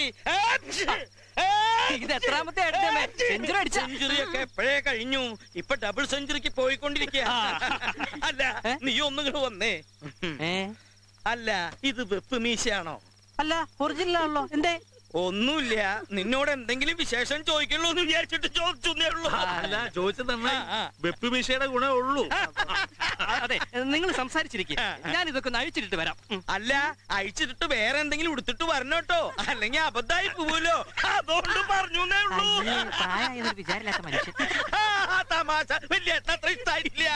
ഇത് എത്രാമത്തെ അടിച്ചമ്മേ? സെഞ്ചുറി അടിച്ച? സെഞ്ചുറി ഒക്കെ എപ്പോഴേ കഴിഞ്ഞു ഇപ്പൊ ഡബിൾ സെഞ്ചുറിക്ക് പോയിക്കൊണ്ടിരിക്കുക അല്ല നീ ഒന്നുകൂടെ വന്നേ അല്ല ഇത് വെപ്പ് മീശയാണോ അല്ല ഒറിജിനൽ ആണല്ലോ എന്തേ ഒന്നുമില്ല നിന്നോട് എന്തെങ്കിലും വിശേഷം ചോദിക്കുള്ളൂ എന്ന് വിചാരിച്ചിട്ട് ചോദിച്ചേ ഉള്ളൂ അല്ല ചോദിച്ചത് നന്നായി വെപ്പ് മീശയുടെ ഗുണേ ഉള്ളൂ അതെ നിങ്ങൾ സംസാരിച്ചിരിക്കുക ഞാൻ ഇതൊക്കെ ഒന്ന് അഴിച്ചിട്ട് വരാം അല്ല അഴിച്ചിട്ട് വേറെ എന്തെങ്കിലും ഉടുത്തിട്ട് വരണം കേട്ടോ അല്ലെങ്കിൽ അബദ്ധായി പോവല്ലോ അതുകൊണ്ട് പറഞ്ഞു ഉള്ളൂ പ്രായമായൊരു വിചാരമില്ലാത്ത മനുഷ്യൻ ആ, തമാശ വലിയ അത്ര ഇഷ്ടായില്ല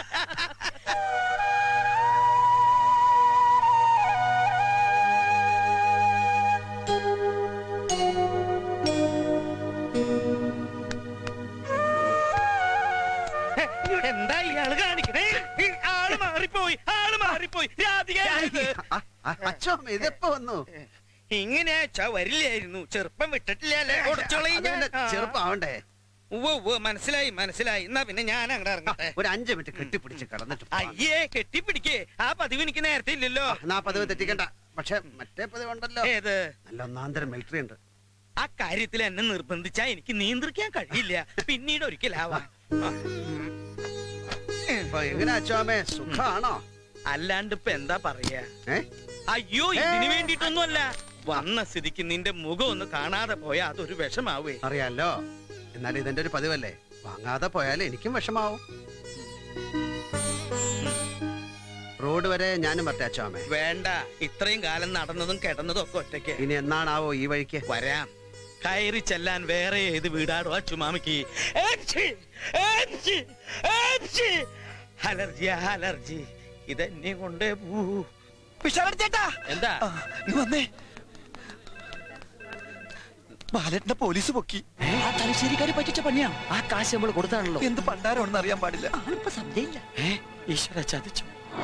എന്താ ഇയാള് കാണിക്കണേ ഈ ആള് മാറിപ്പോയി ആള് മാറിപ്പോയി രാധിക അച്ഛോ ഇതിപ്പോ വന്നു ഇങ്ങനെ അച്ഛാ വരില്ലായിരുന്നു ചെറുപ്പം വിട്ടിട്ടില്ലല്ലേ ഒടിച്ചോളീം അത് പിന്നെ ഞാൻ. ആ. ചെറുപ്പാവണ്ടേ ഉവ്വ് ഉവ്വ് മനസ്സിലായി മനസ്സിലായി എന്നാ പിന്നെ ഞാൻ അങ്ങോട്ട് ഇറങ്ങട്ടെ ഒരു അഞ്ചു മിനിറ്റ് കെട്ടിപ്പിടിച്ച് കിടന്നിട്ട് അയ്യേ കെട്ടിപ്പിടിക്കേ ആ പതിവ് എനിക്ക് നേരത്തെ ഇല്ലല്ലോ നാ പതിവ് തെറ്റിക്കണ്ട പക്ഷെ മറ്റേ പതിവ് ഉണ്ടല്ലോ ഏത് നല്ല ഒന്നാന്തരം മിലിറ്ററി ഉണ്ട് ആ കാര്യത്തിൽ എന്നെ നിർബന്ധിച്ചാ എനിക്ക് നിയന്ത്രിക്കാൻ കഴിയില്ല പിന്നീട് ഒരിക്കലാവാം ഇപ്പൊ എങ്ങനെ അച്ഛാമേ സുഖാണോ അല്ലാണ്ട് ഇപ്പൊ എന്താ പറയാ ഏ അയ്യോ ഇതിനു വേണ്ടിയിട്ടൊന്നുമല്ല വന്ന സ്ഥിതിക്ക് നിന്റെ മുഖം ഒന്ന് കാണാതെ പോയാ അതൊരു വിഷമാവേ അറിയാലോ എന്നാൽ ഇതെന്റെ ഒരു പതിവല്ലേ വാങ്ങാതെ പോയാൽ എനിക്കും വിഷമാവും റോഡ് വരെ ഞാനും വരട്ടെ അച്ഛാമേ വേണ്ട ഇത്രയും കാലം നടന്നതും കിടന്നതും ഒക്കെ ഒറ്റയ്ക്ക് ഇനി എന്നാണാവോ ഈ വഴിക്ക് വരാം കയറി ചെല്ലാൻ വേറെ ഏത് വീടാടോ ആ ചുമാമിക്ക് അലർജി അലർജി ഇതെന്നെ കൊണ്ടേ പൂ ചേട്ടാ എന്താ നീ വന്നേ ബാലറ്റിന്റെ പോലീസ് പൊക്കി ആ തലശ്ശേരിക്കാരെ പറ്റിച്ച പണിയാണ് ആ കാശ് നമ്മൾ കൊടുത്താണല്ലോ എന്ത് പണ്ടാരമാണെന്ന് അറിയാൻ പാടില്ല ആളിപ്പോ സന്ധ്യയില്ല ഈശ്വര ചതിച്ചു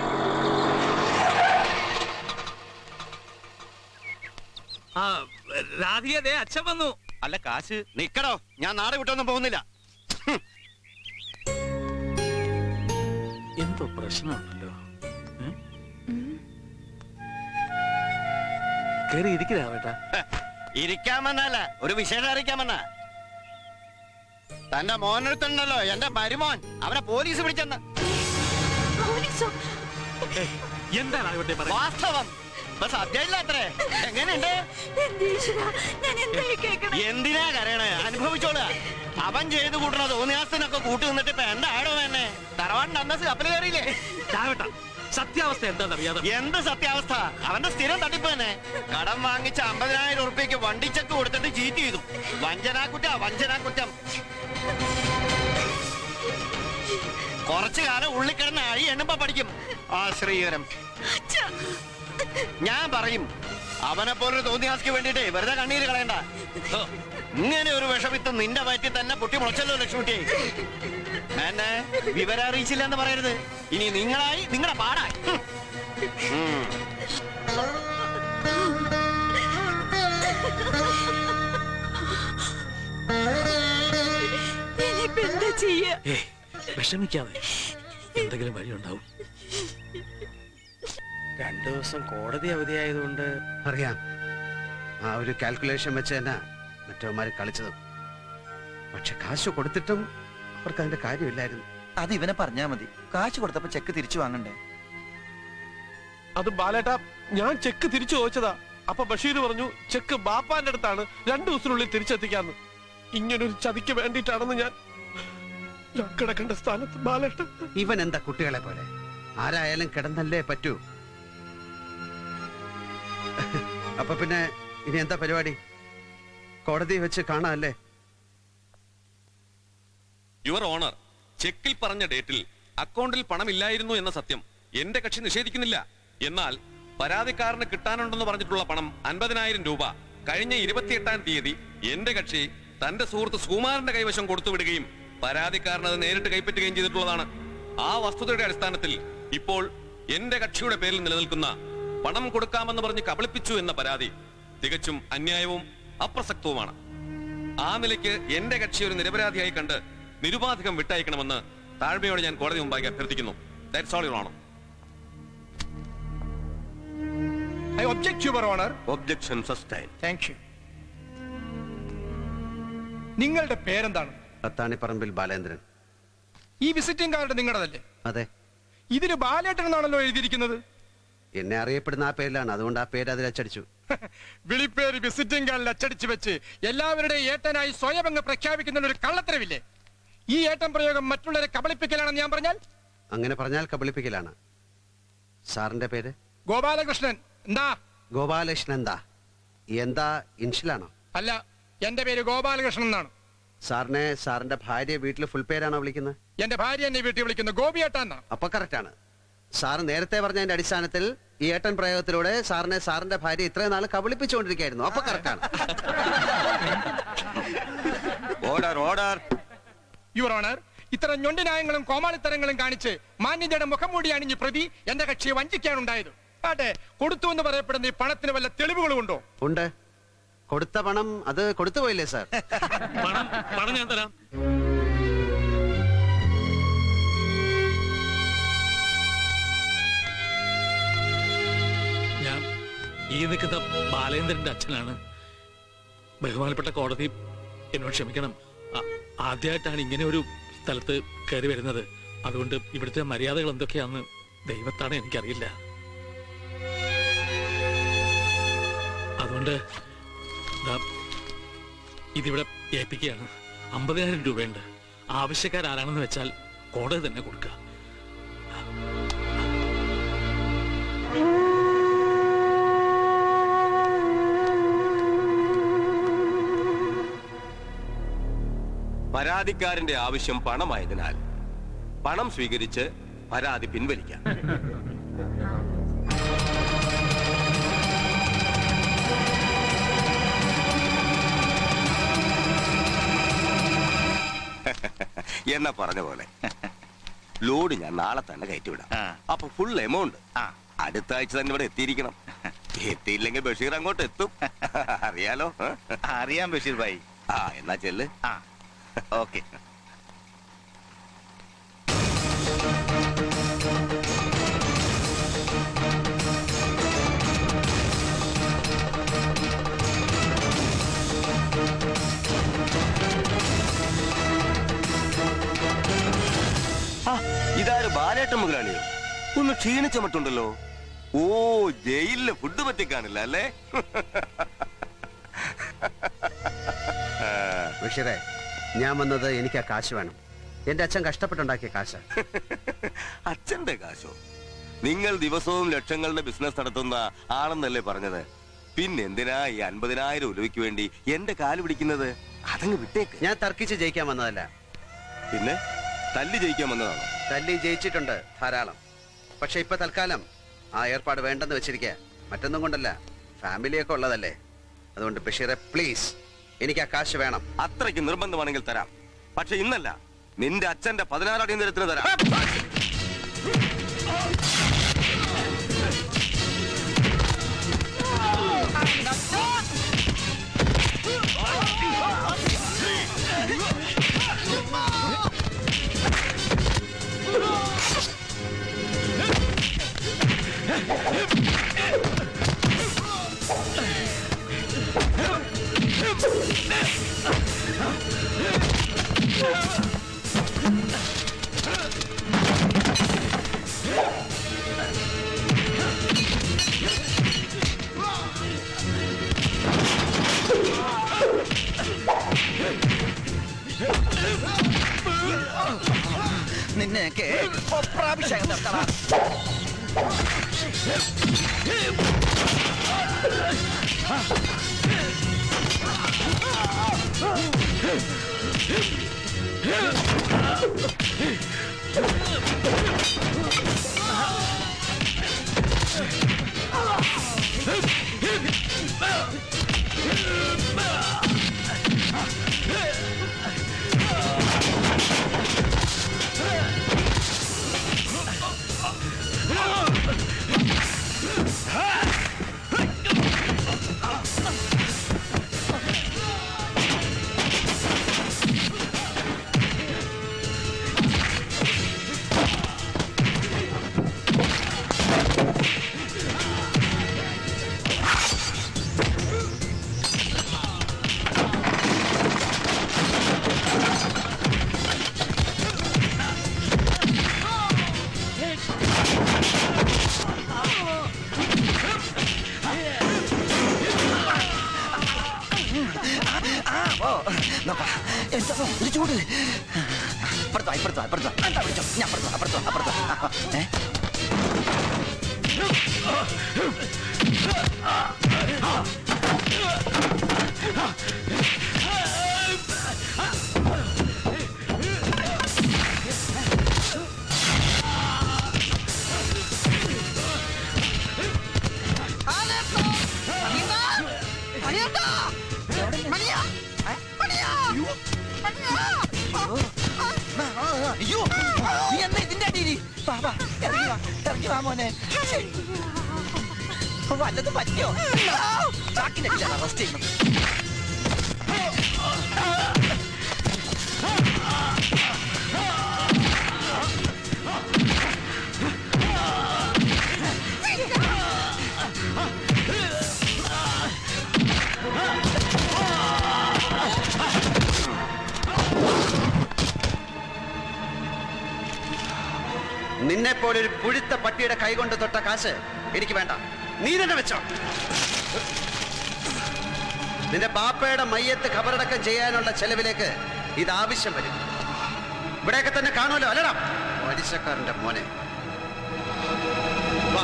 ആ രാധിക ദേ അച്ഛൻ വന്നു അല്ല കാശ് നിക്കടോ ഞാൻ നാട് വിട്ടൊന്നും പോകുന്നില്ല എന്തോ പ്രശ്നമുണ്ടല്ലോ കേറി ഇരിക്കലാവേട്ടാ ഇരിക്കാമെന്നല്ല ഒരു വിശേഷം അറിയിക്കാമെന്ന തന്റെ മോനടുത്തുണ്ടല്ലോ എന്റെ മരുമോൻ അവനെ പോലീസ് പിടിച്ചെന്ന് എന്താണ് ഇവിടെ പറയുന്നത് വാസ്തവം ഇപ്പൊ സത്യമില്ല അത്രേ എങ്ങനെയുണ്ട് എന്തിനാ കരയണേ അനുഭവിച്ചോളുക അവൻ ചെയ്തു കൂട്ടണ തോന്നിയാസനൊക്കെ കൂട്ടു നിന്നിട്ട് ഇപ്പൊ എന്താടോ എന്നെ തറവാടിന്റെ അന്നസ് കപ്പൽ കയറിയില്ലേ രാവേട്ടാ സത്യാവസ്ഥ എന്താണെന്ന് അറിയാതെ എന്ത് സത്യാവസ്ഥ അവന്റെ സ്ഥിരം തട്ടിപ്പ് തന്നെ കടം വാങ്ങിച്ച അമ്പതിനായിരം ഉറുപ്പ്യക്ക് വണ്ടിച്ചക്ക് കൊടുത്തിട്ട് ചീറ്റ് ചെയ്തു വഞ്ചനാക്കുറ്റ വഞ്ചനാക്കുറ്റം കുറച്ചു കാലം ഉള്ളിൽ കിടന്ന് അഴി എണ്ണുമ്പോ പഠിക്കും ആ ശ്രീകരം ഞാൻ പറയും അവനെ പോലൊരു തോന്നിയാസ്ക്ക് വേണ്ടിട്ടേ വെറുതെ കണ്ണീര് കളയണ്ട ഹോ, ഇങ്ങനെ ഒരു വിഷമിത്ത് നിന്റെ വയറ്റിൽ തന്നെ പൊട്ടി മുളച്ചല്ലോ ലക്ഷ്മിട്ടി എന്നെ വിവരം അറിയിച്ചില്ല എന്ന് പറയരുത് ഇനി നിങ്ങളായി നിങ്ങളുടെ പാടായി ഹും. ഉം. എന്താ ചെയ്യാ ഏ വിഷമിക്കാതെ എന്തെങ്കിലും വഴിയുണ്ടാവും രണ്ടു ദിവസം കോടതി അവധിയായതുകൊണ്ട് അറിയാം ആ ഒരു കാൽക്കുലേഷൻ വെച്ച് തന്നെ മറ്റവന്മാര് കളിച്ചതും പക്ഷെ കാശ് കൊടുത്തിട്ടും അവർക്ക് അതിന്റെ കാര്യമില്ലായിരുന്നു അത് ഇവനെ പറഞ്ഞാ മതി കാശ് കൊടുത്തപ്പോ ചെക്ക് തിരിച്ചു വാങ്ങണ്ടേ അത് ബാലേട്ട ഞാൻ ചെക്ക് തിരിച്ചു ചോദിച്ചതാ അപ്പൊ ബഷീർ പറഞ്ഞു ചെക്ക് ബാപ്പാന്റെ അടുത്താണ് രണ്ടു ദിവസത്തിനുള്ളിൽ തിരിച്ചെത്തിക്കാന്ന് ഇങ്ങനൊരു ചതിക്ക് വേണ്ടിയിട്ടാണെന്ന് ഞാൻ ഞാൻ കിടക്കേണ്ട സ്ഥാനത്ത് ബാലേട്ട ഇവൻ എന്താ കുട്ടികളെ പോലെ ആരായാലും കിടന്നല്ലേ പറ്റൂ അപ്പൊ പിന്നെ ഇനി എന്താ പരിപാടി കോടതി വെച്ച് കാണാല്ലേ യുവർ ഓണർ ചെക്കിൽ പറഞ്ഞ ഡേറ്റിൽ അക്കൗണ്ടിൽ പണമില്ലായിരുന്നു എന്ന സത്യം എന്റെ കക്ഷി നിഷേധിക്കുന്നില്ല എന്നാൽ പരാതിക്കാരന് കിട്ടാനുണ്ടെന്ന് പറഞ്ഞിട്ടുള്ള പണം അൻപതിനായിരം രൂപ കഴിഞ്ഞ ഇരുപത്തിയെട്ടാം തീയതി എന്റെ കക്ഷി തന്റെ സുഹൃത്ത് സുകുമാരന്റെ കൈവശം കൊടുത്തുവിടുകയും പരാതിക്കാരൻ അത് നേരിട്ട് കൈപ്പറ്റുകയും ചെയ്തിട്ടുള്ളതാണ് ആ വസ്തുതയുടെ അടിസ്ഥാനത്തിൽ ഇപ്പോൾ എന്റെ കക്ഷിയുടെ പേരിൽ നിലനിൽക്കുന്ന പണം കൊടുക്കാമെന്ന് പറഞ്ഞ് കബളിപ്പിച്ചു എന്ന പരാതി തികച്ചും അന്യായവും അപ്രസക്തവുമാണ് ആ നിലയ്ക്ക് എന്റെ കക്ഷി ഒരു നിരപരാധിയായി കണ്ട് നിരുപാധികം വിട്ടയക്കണമെന്ന് താഴ്മയോടെ ഞാൻ കോടതി മുമ്പാകെ അഭ്യർത്ഥിക്കുന്നു that's all your honour I object, Your Honor. Objection sustained. Thank you. നിങ്ങളുടെ പേരെന്താണ് പത്താണിപ്പറമ്പിൽ ബാലേന്ദ്രൻ ഈ വിസിറ്റിംഗ് കാർഡ് നിങ്ങളുടേതല്ലേ അതെ ഇതിന് ബാലേട്ടൻ എന്നാണല്ലോ എഴുതിയിരിക്കുന്നത് എന്നെ അറിയപ്പെടുന്ന ആ പേരിലാണ് അതുകൊണ്ട് ആ പേര് അതിൽ അച്ചടിച്ചു വിളിപ്പേര് വിസിറ്റിംഗ് കാർഡിൽ അച്ചടിച്ചു വെച്ച് എല്ലാവരുടെയും ഏട്ടനായി സ്വയം അങ്ങ് പ്രഖ്യാപിക്കുന്ന ഒരു കള്ളത്തരവില്ലേ ഈ ഏട്ടൻ പ്രയോഗം മറ്റുള്ളവരെ കബളിപ്പിക്കലാണെന്ന് ഞാൻ പറഞ്ഞാൽ അങ്ങനെ പറഞ്ഞാൽ കബളിപ്പിക്കലാണ് സാറിന്റെ പേര് ഗോപാലകൃഷ്ണൻ എന്താ ഗോപാലകൃഷ്ണൻ എന്താ എന്താ ഇൻഷിലാണോ അല്ല എന്റെ പേര് ഗോപാലകൃഷ്ണൻ എന്നാണ് സാറിനെ സാറിന്റെ ഭാര്യ വീട്ടിൽ ഫുൾ പേരാണോ വിളിക്കുന്നത് എന്റെ ഭാര്യ എന്നെ വീട്ടിൽ വിളിക്കുന്ന ഗോപിയേട്ട എന്നാ അപ്പൊ കറക്റ്റ് ആണ് സാറ് നേരത്തെ പറഞ്ഞതിന്റെ അടിസ്ഥാനത്തിൽ ഈ ഏട്ടൻ പ്രയോഗത്തിലൂടെ സാറിനെ സാറിന്റെ ഭാര്യ ഇത്രയും നാൾ കബളിപ്പിച്ചുകൊണ്ടിരിക്കുകയായിരുന്നു അപ്പൊ കറക്റ്റ് ആണ് ഓർഡർ ഓർഡർ യുവർ ഓണർ ഇത്തരം ഞൊണ്ടിനായങ്ങളും കോമാളിത്തരങ്ങളും കാണിച്ച് മാന്യതയുടെ മുഖംമൂടി അണിഞ്ഞ് പ്രതി എന്റെ കക്ഷിയെ വഞ്ചിക്കാനുണ്ടായത് ആട്ടെ കൊടുത്തു എന്ന് പറയപ്പെടുന്ന ഈ പണത്തിന് വല്ല തെളിവുകളും ഉണ്ടോ ഉണ്ട് കൊടുത്ത പണം അത് കൊടുത്തു പോയില്ലേ സാർ പണം പണം ഞാൻ തരാം ഞാൻ ഈ നിൽക്കുന്ന ബാലേന്ദ്രന്റെ അച്ഛനാണ് ബഹുമാനപ്പെട്ട കോടതി എന്നോട് ക്ഷമിക്കണം ആ- ആദ്യമായിട്ടാണ് ഇങ്ങനെ ഒരു സ്ഥലത്ത് കയറി വരുന്നത് അതുകൊണ്ട് ഇവിടുത്തെ മര്യാദകൾ എന്തൊക്കെയാന്ന് ദൈവത്താണ് എനിക്കറിയില്ല അതുകൊണ്ട് ദാ ഇതിവിടെ ഏൽപ്പിക്കുകയാണ് അമ്പതിനായിരം രൂപയുണ്ട് ആവശ്യക്കാരാരാണെന്ന് വെച്ചാൽ കോടതി തന്നെ കൊടുക്കുക പരാതിക്കാരന്റെ ആവശ്യം പണമായതിനാൽ പണം സ്വീകരിച്ച് പരാതി പിൻവലിക്കാം എന്നാ പറഞ്ഞ പോലെ ലോഡ് ഞാൻ നാളെ തന്നെ കയറ്റിവിടാം അപ്പൊ ഫുൾ എമൗണ്ട് അടുത്ത ആഴ്ച തന്നെ ഇവിടെ എത്തിയിരിക്കണം എത്തിയില്ലെങ്കിൽ ബഷീർ അങ്ങോട്ട് എത്തും അറിയാലോ അറിയാം ബഷീർ ഭായി ആ എന്നാ ചെല്ല് ഓക്കെ ഇതാര് ബാലേട്ട മുതലാളിയോ ഒന്ന് ക്ഷീണിച്ച മട്ടുണ്ടല്ലോ ഓ ജയിലിലെ ഫുഡ് പറ്റിക്കാണില്ല അല്ലേ ബഷീറെ ഞാൻ വന്നത് എനിക്ക് ആ കാശ് വേണം എന്റെ അച്ഛൻ കഷ്ടപ്പെട്ടുണ്ടാക്കിയ കാശ് അച്ഛന്റെ കാശോ നിങ്ങൾ ദിവസവും ലക്ഷങ്ങളുടെ ബിസിനസ് നടത്തുന്ന ആണെന്നല്ലേ പറഞ്ഞത് പിന്നെന്തിനാ ഈ അൻപതിനായിരം ഉരുവയ്ക്ക് വേണ്ടി എന്റെ കാല് പിടിക്കുന്നത് അതങ്ങ് വിട്ടേക്ക് ഞാൻ തർക്കിച്ച് ജയിക്കാൻ വന്നതല്ല പിന്നെ തല്ലി ജയിക്കാൻ വന്നതാണോ തല്ലി ജയിച്ചിട്ടുണ്ട് ധാരാളം പക്ഷെ ഇപ്പൊ തൽക്കാലം ആ ഏർപ്പാട് വേണ്ടെന്ന് വെച്ചിരിക്കുക മറ്റൊന്നും കൊണ്ടല്ല ഫാമിലിയൊക്കെ ഉള്ളതല്ലേ അതുകൊണ്ട് ബഷീറെ പ്ലീസ് എനിക്ക് ആ കാശ് വേണം അത്രയ്ക്ക് നിർബന്ധമാണെങ്കിൽ തരാം പക്ഷെ ഇന്നല്ല നിന്റെ അച്ഛന്റെ പതിനാറ് അടിയന്തരത്തിന് തരാം നിന്നെയൊക്കെ പ്രാപിച്ചകം നിർത്തണം ഓ നോക്കാം എന്താ ഒരു ചൂട് അപ്പുറത്തോ ഇപ്പുറത്തോ അപ്പുറത്തോ എന്താ വിളിച്ചോ ഞാൻ അപ്പുറത്തോ അപ്പുറത്തോ അപ്പുറത്തോ ആ, ആ, ഏ അയ്യോ നീ എന്താ ഇതിന്റെ അടിയിൽ വാ വാ ഇറങ്ങി വാ ഇറങ്ങി വാ മോനെ ശ്ശേ. വല്ലതും പറ്റിയോ ചാക്കിന്റെ അടിയിലാണ് റെസ്റ്റ് ചെയ്യുന്നത് നിന്നെ പോലെ ഒരു പുഴുത്ത പട്ടിയുടെ കൈകൊണ്ട് തൊട്ട കാശ് എനിക്ക് വേണ്ട നീ തന്നെ വെച്ചോ നിന്റെ ബാപ്പയുടെ മയ്യത്ത് ഖബറടക്കം ചെയ്യാനുള്ള ചെലവിലേക്ക് ഇത് ആവശ്യം വരും ഇവിടെയൊക്കെ തന്നെ കാണുമല്ലോ അല്ലടാ പലിശക്കാരന്റെ മോനെ വാ.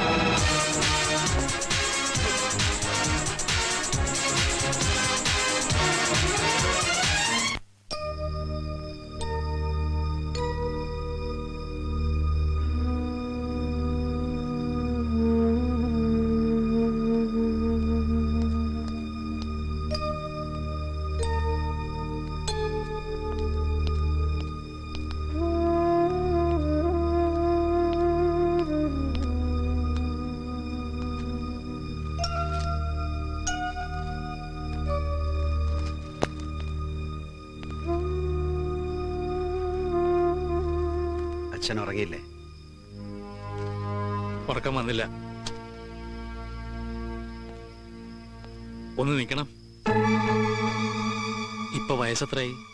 അച്ഛൻ ഉറങ്ങിയില്ലേ ഉറക്കം വന്നില്ല ഒന്ന് നിൽക്കണം ഇപ്പൊ വയസ്സത്രയായി